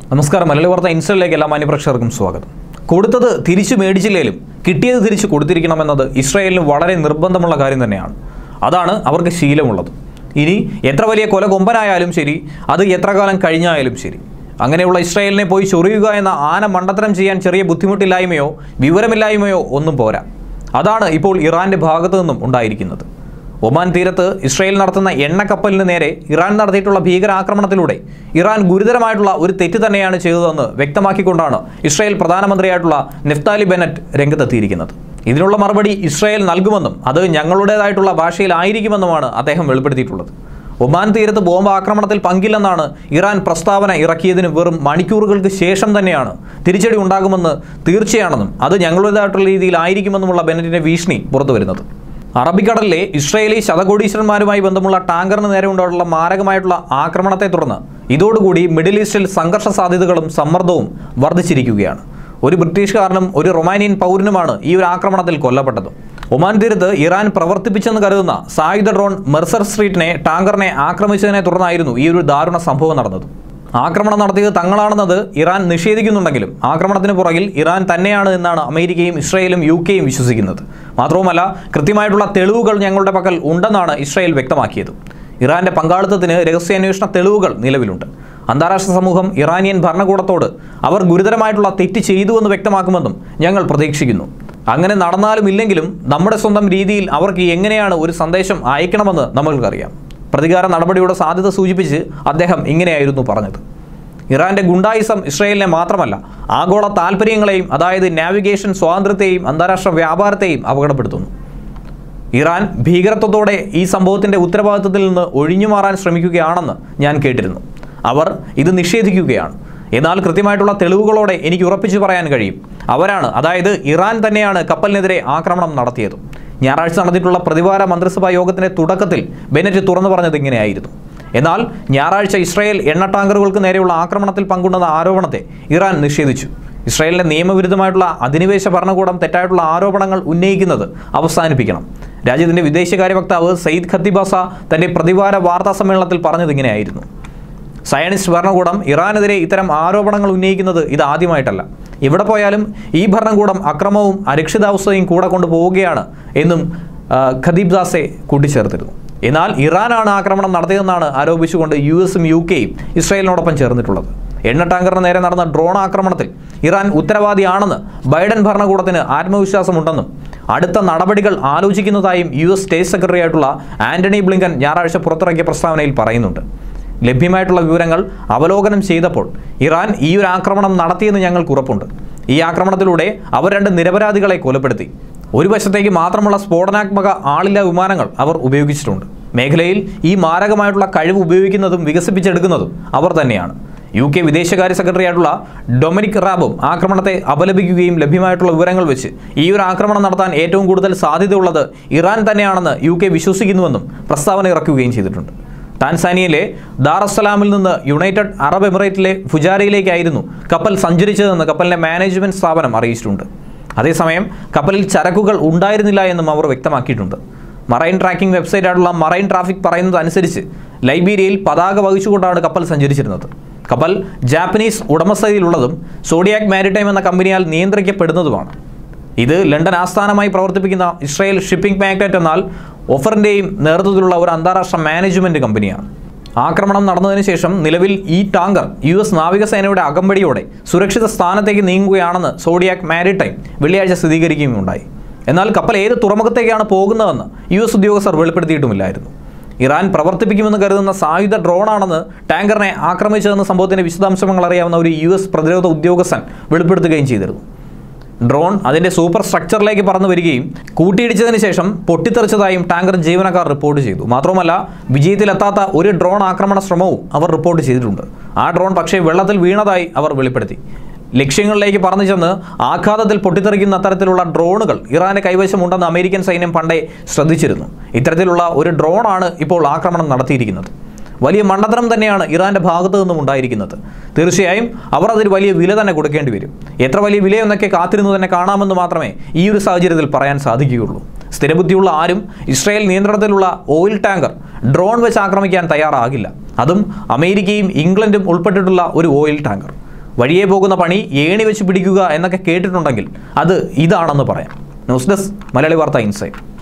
നമസ്കാരം മലയാളി വാർത്ത ഇൻസ്റ്റലിലേക്ക് എല്ലാ മാന്യപ്രേക്ഷകർക്കും സ്വാഗതം കൊടുത്തത് തിരിച്ചു മേടിച്ചില്ലേലും കിട്ടിയത് തിരിച്ചു കൊടുത്തിരിക്കണമെന്നത് ഇസ്രായേലിന് വളരെ നിർബന്ധമുള്ള കാര്യം തന്നെയാണ് അതാണ് അവർക്ക് ശീലമുള്ളത് ഇനി എത്ര വലിയ കൊല കൊമ്പനായാലും ശരി അത് എത്ര കാലം കഴിഞ്ഞായാലും ശരി അങ്ങനെയുള്ള ഇസ്രായേലിനെ പോയി ചൊറിയുക എന്ന ആന മണ്ടത്തരം ചെയ്യാൻ ചെറിയ ബുദ്ധിമുട്ടില്ലായ്മയോ വിവരമില്ലായ്മയോ ഒന്നും പോരാ അതാണ് ഇപ്പോൾ ഇറാന്റെ ഭാഗത്തു നിന്നും ഉണ്ടായിരിക്കുന്നത് ഒമാൻ തീരത്ത് ഇസ്രായേൽ നടത്തുന്ന എണ്ണക്കപ്പലിന് നേരെ ഇറാൻ നടത്തിയിട്ടുള്ള ഭീകരാക്രമണത്തിലൂടെ ഇറാൻ ഗുരുതരമായിട്ടുള്ള ഒരു തെറ്റ് തന്നെയാണ് ചെയ്തതെന്ന് വ്യക്തമാക്കിക്കൊണ്ടാണ് ഇസ്രായേൽ പ്രധാനമന്ത്രിയായിട്ടുള്ള നെഫ്താലി ബെനറ്റ് രംഗത്തെത്തിയിരിക്കുന്നത് ഇതിനുള്ള മറുപടി ഇസ്രായേൽ നൽകുമെന്നും അത് ഞങ്ങളുടേതായിട്ടുള്ള ഭാഷയിലായിരിക്കുമെന്നുമാണ് അദ്ദേഹം വെളിപ്പെടുത്തിയിട്ടുള്ളത് ഒമാൻ തീരത്ത് ബോംബ് ആക്രമണത്തിൽ പങ്കില്ലെന്നാണ് ഇറാൻ പ്രസ്താവന ഇറക്കിയതിന് വെറും മണിക്കൂറുകൾക്ക് ശേഷം തന്നെയാണ് തിരിച്ചടി ഉണ്ടാകുമെന്ന് തീർച്ചയാണെന്നും അത് ഞങ്ങളുടേതായിട്ടുള്ള രീതിയിലായിരിക്കുമെന്നുമുള്ള ബെനറ്റിന്റെ ഭീഷണി പുറത്തു വരുന്നത് അറബിക്കടലിലെ ഇസ്രയേലി ശതകോടീശ്വരന്മാരുമായി ബന്ധമുള്ള ടാങ്കറിന് നേരെ ഉണ്ടായിട്ടുള്ള മാരകമായിട്ടുള്ള ആക്രമണത്തെ തുടർന്ന് ഇതോടുകൂടി മിഡിൽ ഈസ്റ്റിൽ സംഘർഷ സാധ്യതകളും സമ്മർദ്ദവും വർദ്ധിച്ചിരിക്കുകയാണ് ഒരു ബ്രിട്ടീഷുകാരനും ഒരു റൊമാനിയൻ പൗരനുമാണ് ഈ ഒരു ആക്രമണത്തിൽ കൊല്ലപ്പെട്ടത് ഒമാൻ തീരത്ത് ഇറാൻ പ്രവർത്തിപ്പിച്ചെന്ന് കരുതുന്ന സായുധ ഡ്രോൺ മെർസർ സ്ട്രീറ്റിനെ ടാങ്കറിനെ ആക്രമിച്ചതിനെ തുടർന്നായിരുന്നു ഈ ഒരു ദാരുണ സംഭവം നടന്നത് ആക്രമണം നടത്തിയത് തങ്ങളാണെന്നത് ഇറാൻ നിഷേധിക്കുന്നുണ്ടെങ്കിലും ആക്രമണത്തിന് പുറകിൽ ഇറാൻ തന്നെയാണ് എന്നാണ് അമേരിക്കയും ഇസ്രായേലും യു കെയും വിശ്വസിക്കുന്നത് മാത്രവുമല്ല കൃത്യമായിട്ടുള്ള തെളിവുകൾ ഞങ്ങളുടെ പക്കൽ ഉണ്ടെന്നാണ് ഇസ്രായേൽ വ്യക്തമാക്കിയത് ഇറാന്റെ പങ്കാളിത്തത്തിന് രഹസ്യാന്വേഷണ തെളിവുകൾ നിലവിലുണ്ട് അന്താരാഷ്ട്ര സമൂഹം ഇറാനിയൻ ഭരണകൂടത്തോട് അവർ ഗുരുതരമായിട്ടുള്ള തെറ്റ് ചെയ്തുവെന്ന് വ്യക്തമാക്കുമെന്നും ഞങ്ങൾ പ്രതീക്ഷിക്കുന്നു അങ്ങനെ നടന്നാലും ഇല്ലെങ്കിലും നമ്മുടെ സ്വന്തം രീതിയിൽ അവർക്ക് എങ്ങനെയാണ് ഒരു സന്ദേശം അയക്കണമെന്ന് നമ്മൾക്കറിയാം പ്രതികാര നടപടിയുടെ സാധ്യത സൂചിപ്പിച്ച് അദ്ദേഹം ഇങ്ങനെയായിരുന്നു പറഞ്ഞത് ഇറാന്റെ ഗുണ്ടായിസം ഇസ്രയേലിനെ മാത്രമല്ല ആഗോള താൽപ്പര്യങ്ങളെയും അതായത് നാവിഗേഷൻ സ്വാതന്ത്ര്യത്തെയും അന്താരാഷ്ട്ര വ്യാപാരത്തെയും അപകടപ്പെടുത്തുന്നു ഇറാൻ ഭീകരത്വത്തോടെ ഈ സംഭവത്തിന്റെ ഉത്തരവാദിത്വത്തിൽ നിന്ന് ഒഴിഞ്ഞു മാറാൻ ശ്രമിക്കുകയാണെന്ന് ഞാൻ കേട്ടിരുന്നു അവർ ഇത് നിഷേധിക്കുകയാണ് എന്നാൽ കൃത്യമായിട്ടുള്ള തെളിവുകളോടെ എനിക്ക് ഉറപ്പിച്ചു പറയാൻ കഴിയും അവരാണ് അതായത് ഇറാൻ തന്നെയാണ് കപ്പലിനെതിരെ ആക്രമണം നടത്തിയത് ഞായറാഴ്ച നടത്തിയിട്ടുള്ള പ്രതിവാര മന്ത്രിസഭാ യോഗത്തിന്റെ തുടക്കത്തിൽ ബെനറ്റ് തുറന്നു പറഞ്ഞത് ഇങ്ങനെയായിരുന്നു എന്നാൽ ഞായറാഴ്ച ഇസ്രായേൽ എണ്ണ ടാങ്കറുകൾക്ക് നേരെയുള്ള ആക്രമണത്തിൽ പങ്കുണ്ടെന്ന ആരോപണത്തെ ഇറാൻ നിഷേധിച്ചു ഇസ്രായേലിന്റെ നിയമവിരുദ്ധമായിട്ടുള്ള അധിനിവേശ ഭരണകൂടം തെറ്റായിട്ടുള്ള ആരോപണങ്ങൾ ഉന്നയിക്കുന്നത് അവസാനിപ്പിക്കണം രാജ്യത്തിന്റെ വിദേശകാര്യ വക്താവ് സയ്യിദ് ഖത്തിബാസ തന്റെ പ്രതിവാര വാർത്താ സമ്മേളനത്തിൽ പറഞ്ഞത് ഇങ്ങനെയായിരുന്നു സയനിസ്റ്റ് ഭരണകൂടം ഇറാനെതിരെ ഇത്തരം ആരോപണങ്ങൾ ഉന്നയിക്കുന്നത് ഇത് ആദ്യമായിട്ടല്ല എവിടെ പോയാലും ഈ ഭരണകൂടം അക്രമവും അരക്ഷിതാവസ്ഥയും കൂടെ കൊണ്ടുപോവുകയാണ് എന്നും ആ, ഖദീബ് ദാസെ കൂട്ടിച്ചേർത്തിരുന്നു എന്നാൽ ഇറാനാണ് ആക്രമണം നടത്തിയതെന്നാണ് ആരോപിച്ചുകൊണ്ട് യു എസും യു കെയും ഇസ്രായേലിനോടൊപ്പം ചേർന്നിട്ടുള്ളത് എണ്ണ ടാങ്കറിന് നേരെ നടന്ന ഡ്രോൺ ആക്രമണത്തിൽ ഇറാൻ ഉത്തരവാദിയാണെന്ന് ബൈഡൻ ഭരണകൂടത്തിന് ആത്മവിശ്വാസമുണ്ടെന്നും അടുത്ത നടപടികൾ ആലോചിക്കുന്നതായും യു എസ് സ്റ്റേറ്റ് സെക്രട്ടറി ആയിട്ടുള്ള ആന്റണി ബ്ലിങ്കൻ ഞായറാഴ്ച പുറത്തിറക്കിയ പ്രസ്താവനയിൽ പറയുന്നുണ്ട് ലഭ്യമായിട്ടുള്ള വിവരങ്ങൾ അവലോകനം ചെയ്തപ്പോൾ ഇറാൻ ഈ ഒരു ആക്രമണം നടത്തിയെന്ന് ഞങ്ങൾക്ക് ഉറപ്പുണ്ട് ഈ ആക്രമണത്തിലൂടെ അവർ രണ്ട് നിരപരാധികളെ കൊലപ്പെടുത്തി ഒരു വശത്തേക്ക് മാത്രമുള്ള സ്ഫോടനാത്മക ആളില്ലാ വിമാനങ്ങൾ അവർ ഉപയോഗിച്ചിട്ടുണ്ട് മേഖലയിൽ ഈ മാരകമായിട്ടുള്ള കഴിവ് ഉപയോഗിക്കുന്നതും വികസിപ്പിച്ചെടുക്കുന്നതും അവർ തന്നെയാണ് യു കെ വിദേശകാര്യ സെക്രട്ടറി ആയിട്ടുള്ള ഡൊമിനിക് റാബും ആക്രമണത്തെ അപലപിക്കുകയും ലഭ്യമായിട്ടുള്ള വിവരങ്ങൾ വെച്ച് ഈ ഒരു ആക്രമണം നടത്താൻ ഏറ്റവും കൂടുതൽ സാധ്യതയുള്ളത് ഇറാൻ തന്നെയാണെന്ന് യു കെ വിശ്വസിക്കുന്നുവെന്നും പ്രസ്താവന ഇറക്കുകയും ചെയ്തിട്ടുണ്ട് ടാൻസാനിയയിലെ ദാറസ്സലാമിൽ നിന്ന് യുണൈറ്റഡ് അറബ് എമിറേറ്റിലെ ഫുജാരയിലേക്കായിരുന്നു കപ്പൽ സഞ്ചരിച്ചതെന്ന് കപ്പലിന്റെ മാനേജ്മെന്റ് സ്ഥാപനം അറിയിച്ചിട്ടുണ്ട് അതേസമയം കപ്പലിൽ ചരക്കുകൾ ഉണ്ടായിരുന്നില്ല എന്നും അവർ വ്യക്തമാക്കിയിട്ടുണ്ട് മറൈൻ ട്രാക്കിംഗ് വെബ്സൈറ്റ് ആയിട്ടുള്ള മറൈൻ ട്രാഫിക് പറയുന്നത് അനുസരിച്ച് ലൈബീരിയയിൽ പതാക വഹിച്ചുകൊണ്ടാണ് കപ്പൽ സഞ്ചരിച്ചിരുന്നത് കപ്പൽ ജാപ്പനീസ് ഉടമസ്ഥതയിലുള്ളതും സോഡിയാക് മാരിടൈം എന്ന കമ്പനിയാൽ നിയന്ത്രിക്കപ്പെടുന്നതുമാണ് ഇത് ലണ്ടൻ ആസ്ഥാനമായി പ്രവർത്തിപ്പിക്കുന്ന ഇസ്രായേൽ ഷിപ്പിംഗ് മാഗ്നറ്റ് എന്നാൽ ഒഫറിൻ്റെയും നേതൃത്വത്തിലുള്ള ഒരു അന്താരാഷ്ട്ര മാനേജ്മെൻറ്റ് കമ്പനിയാണ് ആക്രമണം നടന്നതിന് ശേഷം നിലവിൽ ഈ ടാങ്കർ യു എസ് നാവികസേനയുടെ അകമ്പടിയോടെ സുരക്ഷിത സ്ഥാനത്തേക്ക് നീങ്ങുകയാണെന്ന് സോഡിയാക് മാരിടൈം വെള്ളിയാഴ്ച സ്ഥിരീകരിക്കുകയുണ്ടായി എന്നാൽ കപ്പൽ ഏത് തുറമുഖത്തേക്കാണ് പോകുന്നതെന്ന് യു എസ് ഉദ്യോഗസ്ഥർ വെളിപ്പെടുത്തിയിട്ടുമില്ലായിരുന്നു ഇറാൻ പ്രവർത്തിപ്പിക്കുമെന്ന് കരുതുന്ന സായുധ ഡ്രോണാണെന്ന് ടാങ്കറിനെ ആക്രമിച്ചതെന്ന സംഭവത്തിന്റെ വിശദാംശങ്ങൾ അറിയാവുന്ന ഒരു യു എസ് പ്രതിരോധ ഉദ്യോഗസ്ഥൻ വെളിപ്പെടുത്തുകയും ചെയ്തിരുന്നു ഡ്രോൺ അതിന്റെ സൂപ്പർ സ്ട്രക്ചറിലേക്ക് പറന്നു വരികയും കൂട്ടിയിടിച്ചതിന് ശേഷം പൊട്ടിത്തെറിച്ചതായും ടാങ്കർ ജീവനക്കാർ റിപ്പോർട്ട് ചെയ്തു മാത്രമല്ല വിജയത്തിലെത്താത്ത ഒരു ഡ്രോൺ ആക്രമണ ശ്രമവും അവർ റിപ്പോർട്ട് ചെയ്തിട്ടുണ്ട് ആ ഡ്രോൺ പക്ഷേ വെള്ളത്തിൽ വീണതായി അവർ വെളിപ്പെടുത്തി ലക്ഷ്യങ്ങളിലേക്ക് പറന്നു ചെന്ന് ആഘാതത്തിൽ പൊട്ടിത്തെറിക്കുന്ന തരത്തിലുള്ള ഡ്രോണുകൾ ഇറാന് കൈവശമുണ്ടെന്ന് അമേരിക്കൻ സൈന്യം പണ്ടേ ശ്രദ്ധിച്ചിരുന്നു ഇത്തരത്തിലുള്ള ഒരു ഡ്രോണാണ് ഇപ്പോൾ ആക്രമണം നടത്തിയിരിക്കുന്നത് വലിയ മണ്ടത്തരം തന്നെയാണ് ഇറാന്റെ ഭാഗത്തു നിന്നും ഉണ്ടായിരിക്കുന്നത് തീർച്ചയായും അവർ അതിന് വലിയ വില തന്നെ കൊടുക്കേണ്ടി വരും എത്ര വലിയ വിലയെന്നൊക്കെ കാത്തിരുന്നു തന്നെ കാണാമെന്ന് മാത്രമേ ഈ ഒരു സാഹചര്യത്തിൽ പറയാൻ സാധിക്കുകയുള്ളൂ സ്ഥിരബുദ്ധിയുള്ള ആരും ഇസ്രായേൽ നിയന്ത്രണത്തിലുള്ള ഓയിൽ ടാങ്കർ ഡ്രോൺ വെച്ച് ആക്രമിക്കാൻ തയ്യാറാകില്ല അതും അമേരിക്കയും ഇംഗ്ലണ്ടും ഉൾപ്പെട്ടിട്ടുള്ള ഒരു ഓയിൽ ടാങ്കർ വഴിയെ പോകുന്ന പണി ഏണി വെച്ച് പിടിക്കുക എന്നൊക്കെ കേട്ടിട്ടുണ്ടെങ്കിൽ അത് ഇതാണെന്ന് പറയാം ന്യൂസ് ഡെസ്ക് മലയാളി വാർത്ത ഇൻസൈറ്റ്